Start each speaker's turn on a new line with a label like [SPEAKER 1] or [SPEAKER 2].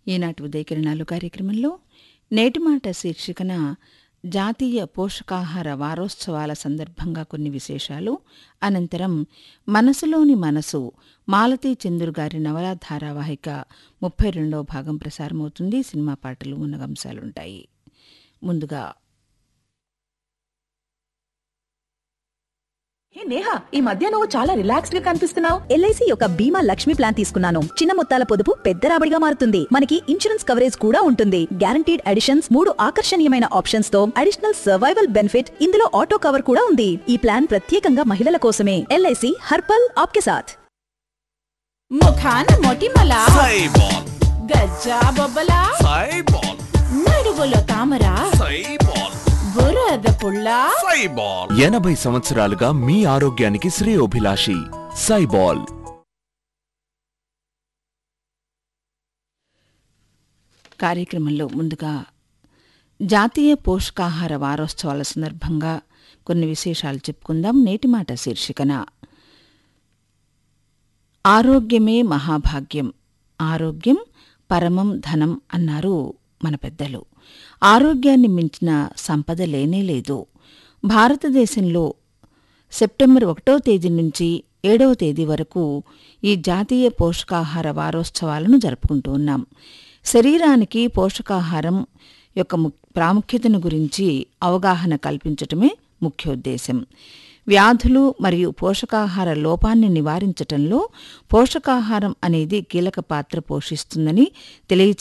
[SPEAKER 1] ఈనాటి ఉదయకిరణాలు కార్యక్రమంలో నేటి మాట శీర్షికన జాతీయ పోషకాహార వారోత్సవాల సందర్భంగా కొన్ని విశేషాలు అనంతరం మనసులోని మనసు మాలతీ చందూర్ గారి నవలా ధారావాహిక ముప్పై రెండవ భాగం ప్రసారమవుతుంది సినిమా పాటలు మున్నగంశాలుంటాయి ముందుగా
[SPEAKER 2] హే నేహా ఈ మధ్య నువ్వు చాలా రిలాక్స్డ్ గా కనిపిస్తున్నావు
[SPEAKER 3] ఎల్ఐసి యొక్క బీమా లక్ష్మి ప్లాన్ తీసుకున్నాను చిన్న మొత్తాల పొదుపు పెద్ద రాబడిగా మారుతుంది మనకి ఇన్సూరెన్స్ కవరేజ్ కూడా ఉంటుంది గ్యారంటీడ్ అడిషన్స్ మూడు ఆకర్షణీయమైన ఆప్షన్స్ తో అడిషనల్ సర్వైవల్ బెనిఫిట్ ఇందులో ఆటో కవర్ కూడా ఉంది ఈ ప్లాన్ ప్రత్యేకంగా మహిళల కోసమే ఎల్ఐసి హర్పల్ ఆప్కే సాథ్
[SPEAKER 4] ముఖాన మొటిమల
[SPEAKER 5] సైబాల్
[SPEAKER 4] గజ్జా బొబ్బల
[SPEAKER 5] సైబాల్
[SPEAKER 4] నడుగులో తామర
[SPEAKER 5] సైబాల్
[SPEAKER 4] బురద పుల్ల
[SPEAKER 5] సైబాల్ ఎనభై సంవత్సరాలుగా మీ ఆరోగ్యానికి శ్రేయోభిలాషి సైబాల్
[SPEAKER 1] కార్యక్రమంలో ముందుగా జాతీయ పోషకాహార వారోత్సవాల సందర్భంగా కొన్ని విశేషాలు చెప్పుకుందాం నేటి మాట శీర్షికన ఆరోగ్యమే మహాభాగ్యం ఆరోగ్యం పరమం ధనం అన్నారు మన పెద్దలు ఆరోగ్యాన్ని మించిన సంపద లేనే లేదు భారతదేశంలో సెప్టెంబర్ ఒకటో తేదీ నుంచి ఏడవ తేదీ వరకు ఈ జాతీయ పోషకాహార వారోత్సవాలను జరుపుకుంటూ ఉన్నాం శరీరానికి పోషకాహారం యొక్క ము- ప్రాముఖ్యతను గురించి అవగాహన కల్పించటమే ముఖ్యోద్దేశం వ్యాధులు మరియు పోషకాహార లోపాన్ని నివారించటంలో పోషకాహారం అనేది కీలక పాత్ర పోషిస్తుందని తెలియ